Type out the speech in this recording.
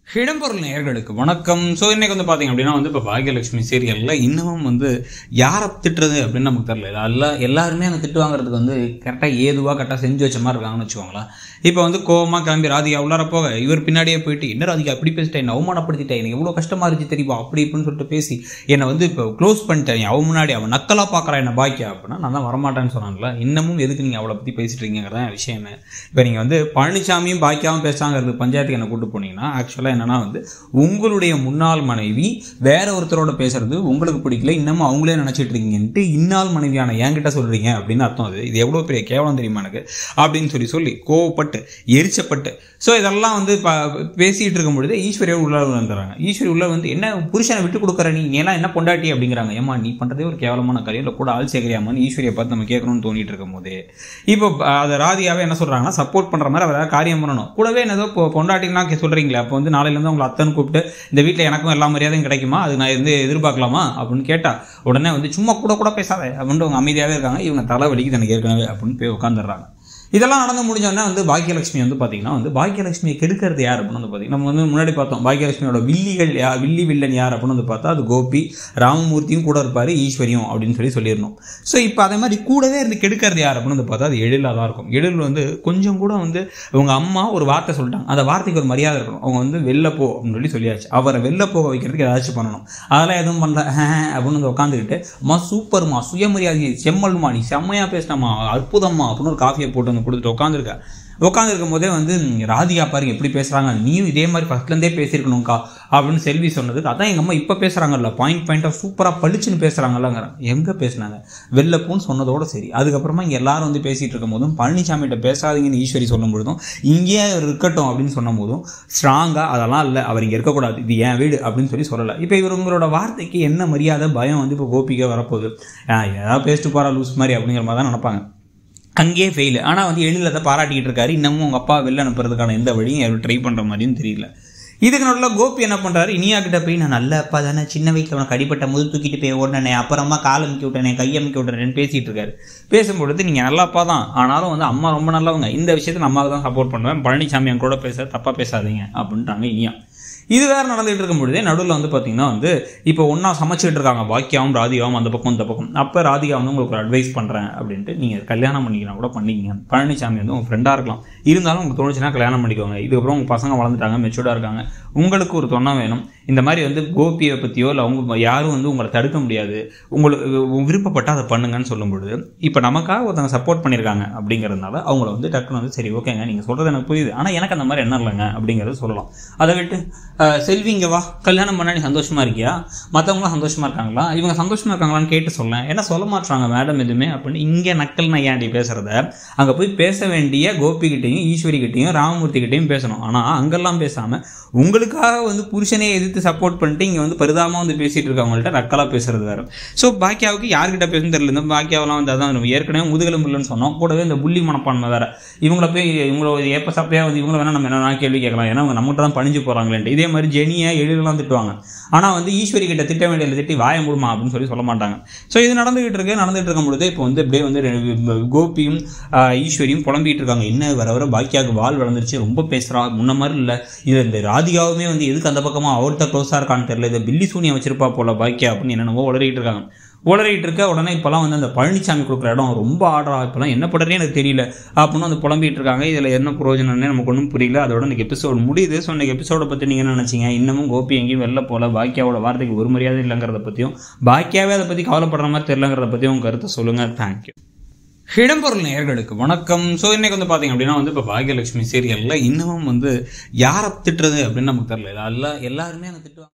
இடம்பொருள் நேயர்களுக்கு வணக்கம் ஸோ இன்னைக்கு வந்து பார்த்தீங்க அப்படின்னா வந்து இப்போ பாக்யலட்சுமி சீரியலில் இன்னமும் வந்து யாரை திட்டுறது அப்படின்னு நமக்கு தெரியல எல்லா எல்லாருமே அந்த திட்டு வாங்குறதுக்கு வந்து கரெக்டாக ஏதுவாக கரெக்டாக செஞ்சு வச்ச மாதிரி இருக்காங்கன்னு வச்சுக்கோங்களேன் இப்போ வந்து கோவமாக கிளம்பி ராதிகா உள்ளார போக இவர் பின்னாடியே போயிட்டு என்ன ராதிகா அப்படி பேசிட்டேன் என்னை அவமானப்படுத்திட்டேன் எனக்கு எவ்வளோ கஷ்டமாக இருந்துச்சு தெரியுமா அப்படி இப்படின்னு சொல்லிட்டு பேசி என்னை வந்து இப்போ க்ளோஸ் பண்ணிட்டேன் அவன் முன்னாடி அவன் நக்கலாக பார்க்குறான் என்ன பாக்கியா அப்படின்னா நான் தான் வரமாட்டேன்னு சொன்னான்ல இன்னமும் எதுக்கு நீங்கள் அவளை பற்றி பேசிட்டு இருக்கீங்கிறத விஷயமே இப்போ நீங்கள் வந்து பழனிசாமியும் பாக்கியாவும் பேசாங்கிறது பஞ்சாயத்துக்கு என்ன கூட்டு போனீங்கன்னா ஆக்சுவலாக என்னன்னா வந்து உங்களுடைய முன்னாள் மனைவி வேற ஒருத்தரோட பேசுறது உங்களுக்கு பிடிக்கல இன்னமும் அவங்களே நினைச்சிட்டு இருக்கீங்கன்ட்டு இந்நாள் மனைவியான என்கிட்ட சொல்றீங்க அப்படின்னு அர்த்தம் அது இது எவ்வளோ பெரிய கேவலம் தெரியுமா எனக்கு அப்படின்னு சொல்லி சொல்லி கோவப்பட்டு எரிச்சப்பட்டு ஸோ இதெல்லாம் வந்து ப பேசிட்டு இருக்கும் பொழுது ஈஸ்வரியா உள்ள வந்துடுறாங்க ஈஸ்வரி உள்ள வந்து என்ன புருஷனை விட்டு கொடுக்குற நீ நீ எல்லாம் என்ன பொண்டாட்டி அப்படிங்கிறாங்க ஏமா நீ பண்றதே ஒரு கேவலமான காரியம் இல்லை கூட ஆள் சேர்க்கிறியாமான்னு ஈஸ்வரியை பார்த்து நம்ம கேட்கணும்னு தோணிட்டு இருக்கும் போது இப்போ அதை ராதியாவே என்ன சொல்றாங்கன்னா சப்போர்ட் பண்ற மாதிரி அவர் ஏதாவது காரியம் பண்ணணும் கூடவே என்னதோ இப்போ பொண்டாட்டிலாம் சொல்றீங்களே அப்போ வந்து நாளையிலேருந்து உங்களை அத்தன் கூப்பிட்டு இந்த வீட்டில் எனக்கும் எல்லா மரியாதையும் கிடைக்குமா அது நான் வந்து எதிர்பார்க்கலாமா அப்படின்னு கேட்டா உடனே வந்து சும்மா கூட கூட பேசாத அப்படின்ட்டு அவங்க அமைதியாகவே இருக்காங்க இவங்க தலை வலிக்குது எனக்கு ஏற்கனவே அப்படின்னு போய் உட்காந்துடுறாங்க இதெல்லாம் நடந்து முடிஞ்சோடனே வந்து பாக்கியலட்சுமி வந்து பார்த்தீங்கன்னா வந்து பாக்கியலட்சுமியை கெடுக்கிறது யார் அப்படின்னு வந்து பார்த்தீங்கன்னா நம்ம வந்து முன்னாடி பார்த்தோம் பாக்கியலட்சுமியோட வில்லிகள் யா வில்லி வில்லன் யார் அப்படின்னு வந்து பார்த்தா அது கோபி ராமமூர்த்தியும் கூட இருப்பார் ஈஸ்வரியும் அப்படின்னு சொல்லி சொல்லியிருந்தோம் ஸோ இப்போ அதே மாதிரி கூடவே இருந்து கெடுக்கிறது யார் அப்படின்னு வந்து பார்த்தா அது எழிலாக தான் இருக்கும் எழில் வந்து கொஞ்சம் கூட வந்து அவங்க அம்மா ஒரு வார்த்தை சொல்லிட்டாங்க அந்த வார்த்தைக்கு ஒரு மரியாதை இருக்கணும் அவங்க வந்து வெளில போ அப்படின்னு சொல்லி சொல்லியாச்சு அவரை வெளில போக வைக்கிறதுக்கு ஏதாச்சும் பண்ணணும் அதெல்லாம் எதுவும் பண்ணல அப்படின்னு வந்து உட்காந்துக்கிட்டு அம்மா சூப்பர்மா சுயமரியாதை செம்மல்மா நீ செம்மையாக பேசினம்மா அற்புதம்மா அப்படின்னு ஒரு காஃபியை போட்டு வந்து கொடுத்துட்டு உட்காந்துருக்க உட்காந்துருக்கும் போதே வந்து ராதிகா பாருங்க எப்படி பேசுகிறாங்க நீயும் இதே மாதிரி ஃபஸ்ட்லேருந்தே பேசியிருக்கணும்க்கா அப்படின்னு செல்வி சொன்னதுக்கு அதான் எங்கள் அம்மா இப்போ பேசுகிறாங்கல்ல பாயிண்ட் பாயிண்ட்டாக சூப்பராக பளிச்சுன்னு பேசுகிறாங்கல்லங்கிறேன் எங்கே பேசினாங்க வெளிலப்போன்னு சொன்னதோட சரி அதுக்கப்புறமா இங்கே எல்லாரும் வந்து பேசிகிட்டு இருக்கும் போதும் பழனிசாமிகிட்ட பேசாதீங்கன்னு ஈஸ்வரி சொல்லும் பொழுதும் இங்கேயே இருக்கட்டும் அப்படின்னு சொன்ன போதும் ஸ்ட்ராங்காக அதெல்லாம் இல்லை அவர் இங்கே இருக்கக்கூடாது இது என் வீடு அப்படின்னு சொல்லி சொல்லலை இப்போ இவர் உங்களோட வார்த்தைக்கு என்ன மரியாதை பயம் வந்து இப்போ கோபிக்கா வரப்போகுது ஏதாவது பேசிட்டு போகிறா லூஸ் மாதிரி அப்படிங்கிற மாதிரி தான் நினைப்பாங்க அங்கேயே ஃபெயில் ஆனால் வந்து எழில் அதை பாராட்டிக்கிட்டு இருக்காரு இன்னமும் உங்கள் அப்பா வெளில அனுப்புறதுக்கான எந்த வழியும் அவர் ட்ரை பண்ணுற மாதிரியும் தெரியல இதுக்கு நடுவில் கோபி என்ன பண்ணுறாரு இனியா கிட்ட போய் நான் நல்ல அப்பா தானே சின்ன வயசில் அவனை கடிப்பட்ட முது தூக்கிட்டு போய் ஓடினே அப்புறமா கால் அமுக்கி விட்டனே கை அமுக்கி விட்டனேன்னு பேசிகிட்டு இருக்காரு பேசும்பொழுது நீங்கள் நல்ல அப்பா தான் ஆனாலும் வந்து அம்மா ரொம்ப நல்லவங்க இந்த விஷயத்தை நான் அம்மாவுக்கு தான் சப்போர்ட் பண்ணுவேன் பழனிசாமி என் கூட பேச தப்பாக பேசாதீங்க அப்படின்ட்டாங்க இனியா இது வேறு நடந்துகிட்டு இருக்கும் பொழுதே நடுவில் வந்து பார்த்தீங்கன்னா வந்து இப்போ ஒன்றா சமைச்சிட்டு இருக்காங்க பாக்கியாவும் ராதிகாவும் அந்த பக்கம் இந்த பக்கம் அப்போ ராதிகா வந்து உங்களுக்கு ஒரு அட்வைஸ் பண்ணுறேன் அப்படின்ட்டு நீங்கள் கல்யாணம் பண்ணிக்கலாம் கூட பண்ணிக்கிங்க பழனிசாமி வந்து உங்கள் ஃப்ரெண்டாக இருக்கலாம் இருந்தாலும் உங்களுக்கு தோணுச்சுன்னா கல்யாணம் பண்ணிக்கோங்க இதுக்கப்புறம் உங்கள் பசங்க வளர்ந்துட்டாங்க மெச்சூர்டாக இருக்காங்க உங்களுக்கு ஒரு தொண்ணா வேணும் இந்த மாதிரி வந்து கோபியை பற்றியோ இல்லை அவங்க யாரும் வந்து உங்களை தடுக்க முடியாது உங்களுக்கு விருப்பப்பட்டால் அதை பண்ணுங்கன்னு சொல்லும் பொழுது இப்போ நமக்காக ஒருத்தவங்க சப்போர்ட் பண்ணியிருக்காங்க அப்படிங்கிறதுனால அவங்கள வந்து டக்குன்னு வந்து சரி ஓகேங்க நீங்கள் சொல்கிறது எனக்கு புரியுது ஆனால் எனக்கு அந்த மாதிரி என்ன இல்லைங்க அப்படிங்கிறத சொல்லலாம் அதை விட்டு செல்வி இங்கே வா கல்யாணம் பண்ண நீ சந்தோஷமா இருக்கியா மற்றவங்களாம் சந்தோஷமா இருக்காங்களா இவங்க சந்தோஷமா இருக்காங்களான்னு கேட்டு சொல்லேன் ஏன்னா சொல்ல மாட்டாங்க மேடம் எதுவுமே அப்படின்னு இங்கே நக்கல் நான் ஏன்டி பேசுறத அங்கே போய் பேச வேண்டிய கோபிகிட்டையும் ஈஸ்வரி கிட்டையும் ராமமூர்த்தி கிட்டையும் பேசணும் ஆனால் அங்கெல்லாம் பேசாமல் உங்களுக்காக வந்து புருஷனே எதிர்த்து சப்போர்ட் பண்ணிட்டு இங்கே வந்து பரிதாபமாக வந்து பேசிட்டு இருக்கவங்கள்ட்ட நக்கலாக பேசுறது வேறு ஸோ பாக்கியாவுக்கு யார்கிட்ட பேசணும் தெரியல இந்த பாக்கியாவெல்லாம் வந்து அதான் நம்ம ஏற்கனவே முதுகெலும் இல்லைன்னு சொன்னோம் கூடவே இந்த புள்ளி மனப்பான்மை வேற இவங்கள போய் இவங்கள ஏப்ப சப்பையாக வந்து இவங்கள வேணா நம்ம என்ன கேள்வி கேட்கலாம் ஏன்னா அவங்க நம்மகிட்ட தான் பணிஞ்சு போகிறாங்களேன்ட்டு இதே மாதிரி ஜெனியை எழிலெல்லாம் திட்டுவாங்க ஆனால் வந்து ஈஸ்வரி கிட்ட திட்ட வேண்டியதில் திட்டி வாய முடுமா அப்படின்னு சொல்லி சொல்ல மாட்டாங்க ஸோ இது நடந்துகிட்டு இருக்கு நடந்துகிட்டு இருக்கும் பொழுது இப்போ வந்து அப்படியே வந்து கோபியும் ஈஸ்வரியும் புலம்பிட்டு இருக்காங்க என்ன வர வர பாக்கியாவுக்கு வால் வளர்ந்துருச்சு ரொம்ப பேசுகிறா முன்ன மாதிரி இல்லை இது இந்த ராதிகாவுமே வந்து எதுக்கு அந்த பக்கமாக அவர்கிட்ட க்ளோஸாக இருக்கான்னு தெரியல இதை பில்லி சூனியை வச்சிருப்பா போல பாக்கியா அப்படின்னு என்னென்னவோ உளறிட்டு இருக்காங்க உளறிட்டு இருக்க உடனே இப்போலாம் வந்து அந்த பழனிசாமி கொடுக்குற இடம் ரொம்ப ஆர்டரா இப்போலாம் என்ன பண்ணுறேன்னு எனக்கு தெரியல அப்படின்னு வந்து புலம்பிட்டு இருக்காங்க இதில் என்ன பிரயோஜனம்னே நமக்கு ஒன்றும் புரியல அதோட இன்னைக்கு எபிசோடு முடியுது ஸோ இன்னைக்கு எபிசோடை பற்றி நீங்கள் என்ன நினச்சிங்க இன்னமும் கோபி எங்கேயும் வெளில போல பாக்கியாவோட வார்த்தைக்கு ஒரு மரியாதை இல்லைங்கிறத பற்றியும் பாக்கியாவே அதை பற்றி கவலைப்படுற மாதிரி தெரியலங்கிறத பற்றியும் உங்கள் கருத்தை சொல்லுங்கள் தேங்க்யூ இடம்பொருள் நேயர்களுக்கு வணக்கம் ஸோ இன்னைக்கு வந்து பார்த்தீங்க அப்படின்னா வந்து இப்போ பாகியலட்சுமி சீரியலில் இன்னமும் வந்து யாரை திட்டுறது அப்படின்னு நமக்கு தெரியல எல்லா எல்லாருமே அந்த திட்டுவாங்க